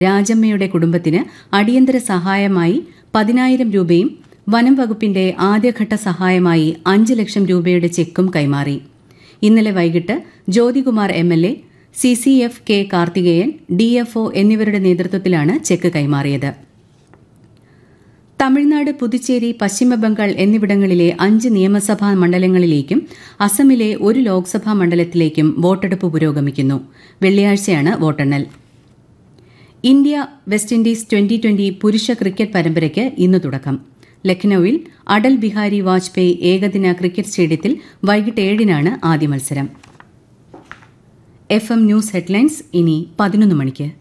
രാജമ്മയുടെ കുടുംബത്തിന് അടിയന്തര സഹായമായി പതിനായിരം രൂപയും വനം വകുപ്പിന്റെ ആദ്യഘട്ട സഹായമായി അഞ്ച് ലക്ഷം രൂപയുടെ ചെക്കും കൈമാറി ഇന്നലെ വൈകിട്ട് Jyothikumar M L A C C F K Karthikeyan DFO എന്നിവരുടെ നേതൃത്വത്തിലാണ് ചെക്ക് കൈമാറിയത് തമിഴ്നാട് പുതുച്ചേരി പശ്ചിമബംഗാൾ എന്നിവിടങ്ങളിലെ അഞ്ച് നിയമസഭാ മണ്ഡലങ്ങളിലേക്കും അസമിലെ ഒരു ലോക്സഭാ മണ്ഡലത്തിലേക്കും വോട്ടെടുപ്പ് പുരോഗമിക്കുന്നു വെള്ളിയാഴ്ചയാണ് വോട്ടെണ്ണൽ India West Indies twenty twenty പുരുഷ ക്രിക്കറ്റ് പരമ്പരയ്ക്ക് ഇന്ന് തുടക്കം ലക്നൌവിൽ അടൽ ബിഹാരി വാജ്പേയി ഏകദിന ക്രിക്കറ്റ് സ്റ്റേഡിയത്തിൽ വൈകിട്ട് ഏഴിനാണ് ആദ്യ മത്സരം എഫ് എം ന്യൂസ് ഹെഡ്ലൈൻസ് ഇനി പതിനൊന്ന് മണിക്ക്